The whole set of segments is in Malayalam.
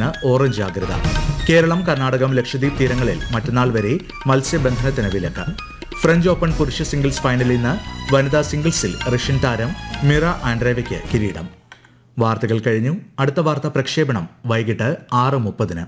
ഇന്ന് ഓറഞ്ച് ജാഗ്രത കേരളം കർണാടകം ലക്ഷദ്വീപ് തീരങ്ങളിൽ മറ്റന്നാൾ വരെ മത്സ്യബന്ധനത്തിന് വിലക്ക് ഫ്രഞ്ച് ഓപ്പൺ പുരുഷ സിംഗിൾസ് ഫൈനലിൽ ഇന്ന് വനിതാ സിംഗിൾസിൽ റഷ്യൻ താരം മിറ ആൻഡ്രേവയ്ക്ക് കിരീടം വാർത്തകൾ കഴിഞ്ഞു അടുത്ത വാർത്ത പ്രക്ഷേപണം വൈകിട്ട് ആറ് മുപ്പതിന്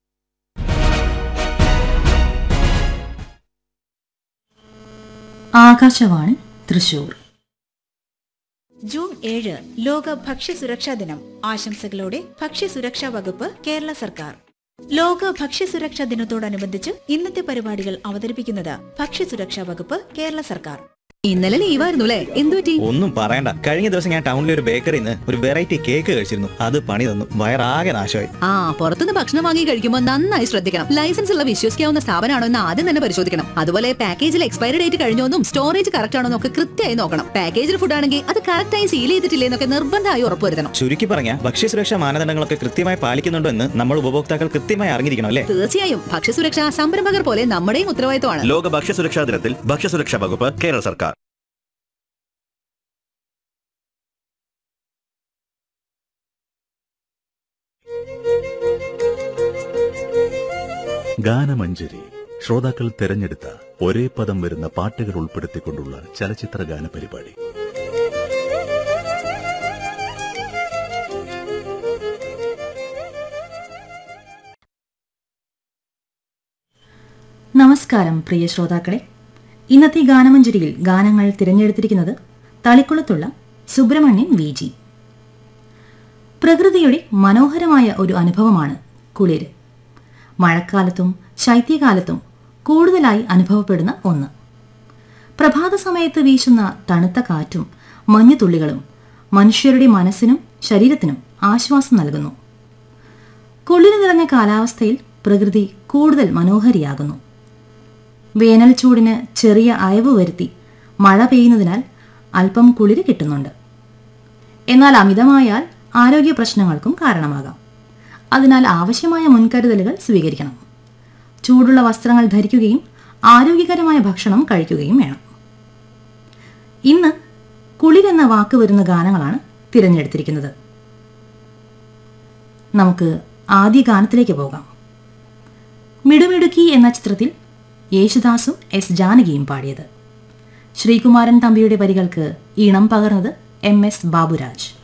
ആകാശവാണി തൃശൂർ ജൂൺ ഏഴ് ലോക ഭക്ഷ്യസുരക്ഷാ ദിനം ആശംസകളോടെ ഭക്ഷ്യസുരക്ഷാ വകുപ്പ് കേരള സർക്കാർ ലോക ഭക്ഷ്യസുരക്ഷാ ദിനത്തോടനുബന്ധിച്ച് ഇന്നത്തെ പരിപാടികൾ അവതരിപ്പിക്കുന്നത് ഭക്ഷ്യസുരക്ഷാ വകുപ്പ് കേരള സർക്കാർ ഇന്നലെ ലീവായിരുന്നു അല്ലേ എന്തുപറ്റി ഒന്നും പറയണ്ട കഴിഞ്ഞ ദിവസം ഞാൻ ടൗണിലെ ഒരു ബേക്കറിയിൽ നിന്ന് ഒരു വെറൈറ്റി കേക്ക് കഴിച്ചിരുന്നു അത് പണി തന്നു വയറാകെ നാശമായി ആ പുറത്തുനിന്ന് ഭക്ഷണം വാങ്ങി കഴിക്കുമ്പോൾ നന്നായി ശ്രദ്ധിക്കണം ലൈസൻസ് ഉള്ള വിശ്വസിക്കാവുന്ന സ്ഥാപനമാണോ എന്ന് ആദ്യം തന്നെ പരിശോധിക്കണം അതുപോലെ പാക്കേജിൽ എക്സ്പയറി ഡേറ്റ് കഴിഞ്ഞോന്നും സ്റ്റോറേജ് കറക്റ്റ് ആണോ എന്നൊക്കെ കൃത്യമായി നോക്കണം പാക്കേജിൽ ഫുഡ് ആണെങ്കിൽ അത് കറക്റ്റായി സീൽ ചെയ്തിട്ടില്ലേ എന്നൊക്കെ നിർബന്ധമായി ഉറപ്പുവരുത്തണം ചുരുക്കി പറഞ്ഞ ഭക്ഷ്യസുരക്ഷാ മാനദണ്ഡങ്ങളൊക്കെ കൃത്യമായി പാലിക്കുന്നുണ്ടോ എന്ന് നമ്മൾ ഉപഭോക്താക്കൾ കൃത്യമായി അറിഞ്ഞിരിക്കണം അല്ലേ തീർച്ചയായും ഭക്ഷ്യസുരക്ഷ സംരംഭകർ പോലെ നമ്മുടെയും ഉത്തരവാദിത്തമാണ് ലോക ഭക്ഷ്യസുരക്ഷാ ദിനത്തിൽ ഭക്ഷ്യസുരക്ഷാ വകുപ്പ് കേരള സർക്കാർ ഗാനമഞ്ജരി ശ്രോതാക്കൾ തെരഞ്ഞെടുത്ത ഒരേ പദം വരുന്ന പാട്ടുകൾ ഉൾപ്പെടുത്തിക്കൊണ്ടുള്ള ചലച്ചിത്ര ഗാന പരിപാടി നമസ്കാരം പ്രിയ ശ്രോതാക്കളെ ഇന്നത്തെ ഗാനമഞ്ജരിയിൽ ഗാനങ്ങൾ തിരഞ്ഞെടുത്തിരിക്കുന്നത് തളിക്കുളത്തുള്ള സുബ്രഹ്മണ്യൻ വി ജി പ്രകൃതിയുടെ മനോഹരമായ ഒരു അനുഭവമാണ് കുളിര് മഴക്കാലത്തും ശൈത്യകാലത്തും കൂടുതലായി അനുഭവപ്പെടുന്ന ഒന്ന് പ്രഭാത സമയത്ത് വീശുന്ന തണുത്ത കാറ്റും മഞ്ഞുതുള്ളികളും മനുഷ്യരുടെ മനസ്സിനും ശരീരത്തിനും ആശ്വാസം നൽകുന്നു കുളിര് നിറഞ്ഞ കാലാവസ്ഥയിൽ പ്രകൃതി കൂടുതൽ മനോഹരിയാകുന്നു വേനൽ ചൂടിന് ചെറിയ അയവ് വരുത്തി മഴ പെയ്യുന്നതിനാൽ അല്പം കുളിര് കിട്ടുന്നുണ്ട് എന്നാൽ അമിതമായാൽ ആരോഗ്യ പ്രശ്നങ്ങൾക്കും കാരണമാകാം അതിനാൽ ആവശ്യമായ മുൻകരുതലുകൾ സ്വീകരിക്കണം ചൂടുള്ള വസ്ത്രങ്ങൾ ധരിക്കുകയും ആരോഗ്യകരമായ ഭക്ഷണം കഴിക്കുകയും വേണം ഇന്ന് കുളിരെന്ന വാക്ക് വരുന്ന ഗാനങ്ങളാണ് തിരഞ്ഞെടുത്തിരിക്കുന്നത് നമുക്ക് ആദ്യ ഗാനത്തിലേക്ക് പോകാം മിടുമിടുക്കി എന്ന ചിത്രത്തിൽ യേശുദാസും എസ് ജാനകിയും പാടിയത് ശ്രീകുമാരൻ തമ്പിയുടെ വരികൾക്ക് ഈണം പകർന്നത് എം എസ് ബാബുരാജ്